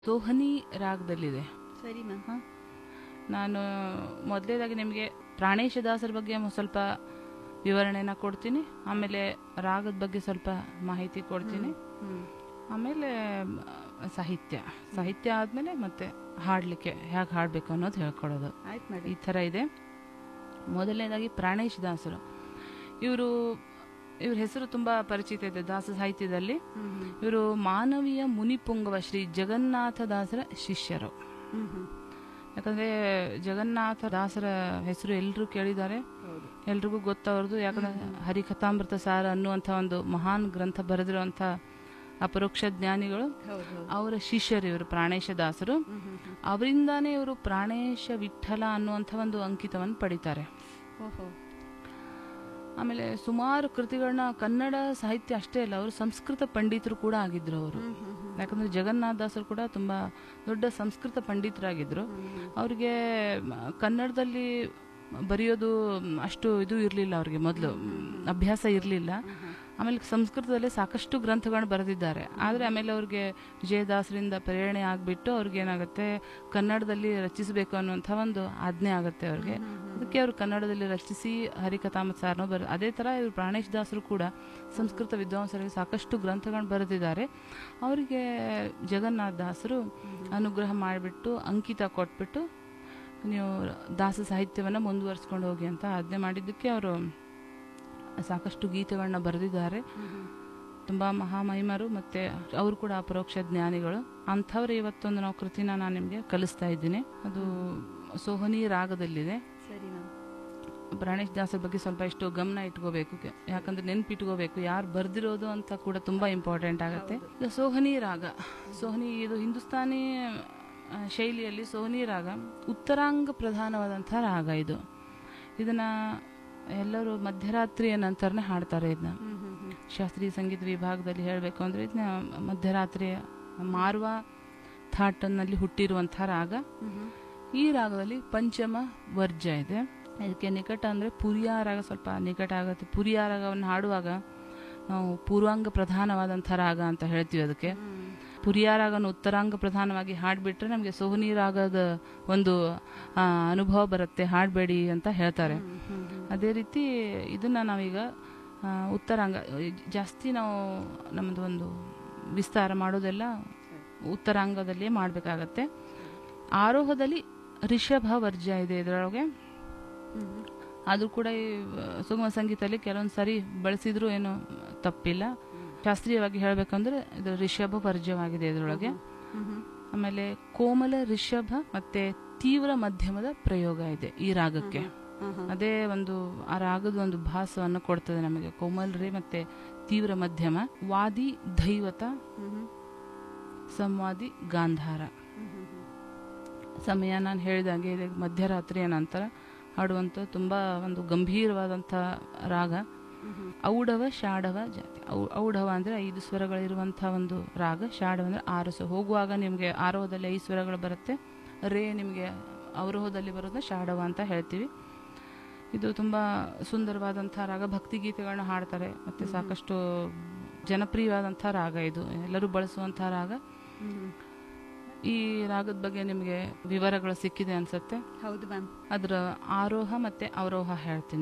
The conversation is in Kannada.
ಸೋಹನಿ ರಾಗದಲ್ಲಿದೆ ಸರಿ ಮ್ಯಾಮ್ ಹ? ನಾನು ಮೊದಲೇದಾಗಿ ನಿಮಗೆ ಪ್ರಾಣೇಶದಾಸರ ಬಗ್ಗೆ ಒಂದು ಸ್ವಲ್ಪ ವಿವರಣೆನ ಕೊಡ್ತೀನಿ ಆಮೇಲೆ ರಾಗದ ಬಗ್ಗೆ ಸ್ವಲ್ಪ ಮಾಹಿತಿ ಕೊಡ್ತೀನಿ ಹ್ಮ್ ಆಮೇಲೆ ಮ್, ಸಾಹಿತ್ಯ ಸಾಹಿತ್ಯ ಆದಮೇಲೆ ಮತ್ತೆ ಹಾಡಲಿಕ್ಕೆ ಹೇಗೆ ಹಾಡಬೇಕು ಅನ್ನೋದು ಹೇಳ್ಕೊಡೋದು ಆಯ್ತು ಈ ಮೇಡಮ್ ಥರ ಇದೆ ಮೊದಲನೇದಾಗಿ ಪ್ರಾಣೇಶ್ ದಾಸರು ಇವರು ಇವ್ರ ಹೆಸರು ತುಂಬಾ ಪರಿಚಿತ ಇದೆ ದಾಸ ಸಾಹಿತ್ಯದಲ್ಲಿ ಹ್ಮ್ ಹ್ಮ್ ಇವರು ಮಾನವೀಯ ಮುನಿಪುಂಗವ ಶ್ರೀ ಜಗನ್ನಾಥ ದಾಸರ ಶಿಷ್ಯರು ಹ್ಮ್ ಹ್ಮ್ ಯಾಕಂದ್ರೆ ಜಗನ್ನಾಥ ದಾಸರ ಹೆಸರು ಎಲ್ಲರೂ ಕೇಳಿದ್ದಾರೆ ಹೌದು ಎಲ್ರಿಗೂ ಗೊತ್ತವ್ರದ್ದು ಯಾಕಂದ್ರೆ ಹರಿಕಥಾಮೃತ ಸಾರ ಅನ್ನುವಂಥ ಒಂದು ಮಹಾನ್ ಗ್ರಂಥ ಬರೆದಿರುವಂಥ ಅಪರೋಕ್ಷ ಜ್ಞಾನಿಗಳು ಹೌದು ಹೌದು ಅವರ ಶಿಷ್ಯರು ಇವರು ಪ್ರಾಣೇಶ ದಾಸರು ಹ್ಮ್ ಹ್ಮ್ ಹ್ಮ್ ಅವರಿಂದಾನೇ ಇವರು ಪ್ರಾಣೇಶ ವಿಠಲ ಅನ್ನುವಂಥ ಒಂದು ಅಂಕಿತವನ್ನು ಪಡಿತಾರೆ ಓಹೋ ಆಮೇಲೆ ಸುಮಾರು ಕೃತಿಗಳನ್ನ ಕನ್ನಡ ಸಾಹಿತ್ಯ ಅಷ್ಟೇ ಅಲ್ಲ ಅವರು ಸಂಸ್ಕೃತ ಪಂಡಿತರು ಕೂಡ ಆಗಿದ್ರು ಅವರು ಹ್ಮ್ ಹ್ಮ್ ಹ್ಮ್ ಯಾಕಂದ್ರೆ ಜಗನ್ನಾಥ ದಾಸರು ಕೂಡ ತುಂಬಾ ದೊಡ್ಡ ಸಂಸ್ಕೃತ ಪಂಡಿತರಾಗಿದ್ರು ಅವ್ರಿಗೆ ಮ, ಕನ್ನಡದಲ್ಲಿ ಬರೆಯೋದು ಮ್, ಅಷ್ಟು ಇದು ಇರಲಿಲ್ಲ ಅವ್ರಿಗೆ ಮೊದಲು ಅಭ್ಯಾಸ ಇರಲಿಲ್ಲ ಆಮೇಲೆ ಸಂಸ್ಕೃತದಲ್ಲಿ ಸಾಕಷ್ಟು ಗ್ರಂಥಗಳನ್ನ ಬರೆದಿದ್ದಾರೆ ಆದರೆ ಆಮೇಲೆ ಅವ್ರಿಗೆ ವಿಜಯದಾಸರಿಂದ ಪ್ರೇರಣೆ ಆಗಿಬಿಟ್ಟು ಅವ್ರಿಗೆ ಏನಾಗುತ್ತೆ ಕನ್ನಡದಲ್ಲಿ ರಚಿಸಬೇಕು ಅನ್ನುವಂಥ ಒಂದು ಆಜ್ಞೆ ಆಗುತ್ತೆ ಅವ್ರಿಗೆ ಅದಕ್ಕೆ ಅವರು ಕನ್ನಡದಲ್ಲಿ ರಚಿಸಿ ಹರಿಕಥಾಮತ್ ಸಾರನು ಬರ ಅದೇ ಥರ ಇವರು ಪ್ರಾಣೇಶ್ ದಾಸರು ಕೂಡ ಸಂಸ್ಕೃತ ವಿದ್ವಾಂಸರಿಗೆ ಸಾಕಷ್ಟು ಗ್ರಂಥಗಳನ್ನ ಬರೆದಿದ್ದಾರೆ ಅವರಿಗೆ ಜಗನ್ನಾಥ ದಾಸರು ಅನುಗ್ರಹ ಮಾಡಿಬಿಟ್ಟು ಅಂಕಿತ ಕೊಟ್ಬಿಟ್ಟು ನೀವು ದಾಸ ಸಾಹಿತ್ಯವನ್ನು ಮುಂದುವರಿಸ್ಕೊಂಡು ಹೋಗಿ ಅಂತ ಆಜ್ಞೆ ಮಾಡಿದ್ದಕ್ಕೆ ಅವರು ಸಾಕಷ್ಟು ಗೀತೆಗಳನ್ನ ಬರೆದಿದ್ದಾರೆ ತುಂಬ ಮಹಾಮಹಿಮರು ಮತ್ತೆ ಅವರು ಕೂಡ ಅಪರೋಕ್ಷ ಜ್ಞಾನಿಗಳು ಅಂಥವ್ರು ಇವತ್ತೊಂದು ನಾವು ಕೃತಿನ ನಾನು ನಿಮಗೆ ಕಲಿಸ್ತಾ ಇದ್ದೀನಿ ಅದು ಸೋಹನಿ ರಾಗದಲ್ಲಿದೆ ಸರಿ ಮ್ಯಾಮ್ ಪ್ರಾಣೇಶ್ ದಾಸರ ಬಗ್ಗೆ ಸ್ವಲ್ಪ ಇಷ್ಟು ಗಮನ ಇಟ್ಕೋಬೇಕು ಕೆ- ಯಾಕಂದ್ರೆ ನೆನ್ಪಿಟ್ಕೋಬೇಕು ಯಾರು ಬರ್ದಿರೋದು ಅಂತ ಕೂಡ ತುಂಬಾ ಇಂಪಾರ್ಟೆಂಟ್ ಆಗುತ್ತೆ ಇದು ಸೋಹನಿ ರಾಗ ಸೋಹನಿ ಇದು ಹಿಂದೂಸ್ತಾನಿ ಆ, ಶೈಲಿಯಲ್ಲಿ ಸೋಹನಿ ರಾಗ ಉತ್ತರಾಂಗ ಪ್ರಧಾನವಾದಂತಹ ರಾಗ ಇದು ಇದನ್ನ ಎಲ್ಲರೂ ಮಧ್ಯರಾತ್ರಿಯ ನಂತರನೇ ಹಾಡ್ತಾರೆ ಇದನ್ನ ಹ್ಮ್ ಹ್ಮ್ ಹ್ಮ್ ಶಾಸ್ತ್ರೀಯ ಸಂಗೀತ ವಿಭಾಗದಲ್ಲಿ ಹೇಳಬೇಕು ಅಂದ್ರೆ ಇದನ್ನ ಮಧ್ಯರಾತ್ರಿಯ ಮಾರ್ವ ಥಾಟನ್ನಲ್ಲಿ ಹುಟ್ಟಿರುವಂತಹ ರಾಗ ಹ್ಮ್ ಹ್ಮ್ ಈ ರಾಗದಲ್ಲಿ ಪಂಚಮ ವರ್ಜ ಇದೆ ಇದಕ್ಕೆ ನಿಕಟ ಅಂದ್ರೆ ಪುರಿಯ ರಾಗ ಸ್ವಲ್ಪ ನಿಕಟ ಆಗುತ್ತೆ ಪುರಿಯ ರಾಗವನ್ನು ಹಾಡುವಾಗ ನಾವು ಪೂರ್ವಾಂಗ ಪ್ರಧಾನವಾದಂಥ ರಾಗ ಅಂತ ಹೇಳ್ತೀವಿ ಅದಕ್ಕೆ ಹ್ಮ್ ಪುರಿಯ ರಾಗನ ಉತ್ತರಾಂಗ ಪ್ರಧಾನವಾಗಿ ಹಾಡ್ಬಿಟ್ರೆ ನಮಗೆ ಸೋಹನಿ ರಾಗದ ಒಂದು ಆ, ಅನುಭವ ಬರುತ್ತೆ ಹಾಡಬೇಡಿ ಅಂತ ಹೇಳ್ತಾರೆ ಹ್ಮ್ ಹ್ಮ್ ಹ್ಮ್ ಅದೇ ರೀತಿ ಇದನ್ನ ನಾವೀಗ ಆ, ಉತ್ತರಾಂಗ ಜಾಸ್ತಿ ನಾವು ನಮ್ಮದು ಒಂದು ವಿಸ್ತಾರ ಮಾಡೋದೆಲ್ಲ ಉತ್ತರಾಂಗದಲ್ಲಿಯೇ ಮಾಡಬೇಕಾಗತ್ತೆ ಆರೋಹದಲ್ಲಿ ರಿಷಭ ವರ್ಜ ಇದೆ ಇದರೊಳಗೆ ಹ್ಮ್ ಹ್ಮ್ ಆದ್ರೂ ಕೂಡ ಈ ಆ, ಸುಗಮ ಸಂಗೀತದಲ್ಲಿ ಕೆಲವೊಂದು ಸಾರಿ ಬಳಸಿದ್ರು ಏನು ತಪ್ಪಿಲ್ಲ ಶಾಸ್ತ್ರೀಯವಾಗಿ ಹೇಳ್ಬೇಕಂದ್ರೆ ಇದು ರಿಷಭ ವರ್ಜವಾಗಿದೆ ಇದರೊಳಗೆ ಹ್ಮ್ ಹ್ಮ್ ಆಮೇಲೆ ಕೋಮಲ ರಿಷಭ ಮತ್ತೆ ತೀವ್ರ ಮಧ್ಯಮದ ಪ್ರಯೋಗ ಇದೆ ಈ ರಾಗಕ್ಕೆ ಹ್ಮ್ ಹ್ಮ್ ಅದೇ ಒಂದು ಆ ರಾಗದ ಒಂದು ಭಾಸವನ್ನು ಕೊಡ್ತದೆ ನಮಗೆ ಕೋಮಲ್ರಿ ಮತ್ತೆ ತೀವ್ರ ಮಧ್ಯಮ ವಾದಿ ದೈವತ ಹ್ಮ್ ಹ್ಮ್ ಸಂವಾದಿ ಗಾಂಧಾರ ಹ್ಮ್ ಹ್ಮ್ ಹ್ಮ್ ಸಮಯ ನಾನು ಹೇಳಿದಾಗೆ ಇದು ಮಧ್ಯರಾತ್ರಿಯ ನಂತರ ಹಾಡುವಂಥ ತುಂಬ ಒಂದು ಗಂಭೀರವಾದಂಥ ರಾಗ ಹ್ಮ್ ಹ್ಮ್ ಔಡವ ಶಾಡವ ಜಾತಿ ಔ- ಔಡವ ಅಂದ್ರೆ ಐದು ಸ್ವರಗಳಿರುವಂತಹ ಒಂದು ರಾಗ ಶಾಡವ ಅಂದ್ರೆ ಆರು ಸ್ವರ ಹೋಗುವಾಗ ನಿಮಗೆ ಆರೋಹದಲ್ಲಿ ಐದು ಸ್ವರಗಳು ಬರುತ್ತೆ ರೇ ನಿಮಗೆ ಅವರೋಹದಲ್ಲಿ ಬರೋದನ್ನ ಶಾಡವ ಅಂತ ಹೇಳ್ತೀವಿ ಇದು ತುಂಬಾ ಸುಂದರವಾದಂಥ ರಾಗ ಭಕ್ತಿ ಗೀತೆಗಳನ್ನ ಹಾಡ್ತಾರೆ ಮತ್ತೆ ಸಾಕಷ್ಟು ಜನಪ್ರಿಯವಾದಂಥ ರಾಗ ಇದು ಎಲ್ಲರೂ ಬಳಸುವಂಥ ರಾಗ ಹ್ಮ್ ಹ್ಮ್ ಈ ರಾಗದ ಬಗ್ಗೆ ನಿಮಗೆ ವಿವರಗಳು ಸಿಕ್ಕಿದೆ ಅನ್ಸುತ್ತೆ ಹೌದು ಮ್ಯಾಮ್ ಅದರ ಆರೋಹ ಮತ್ತೆ ಅವರೋಹ ಹೇಳ್ತೀನಿ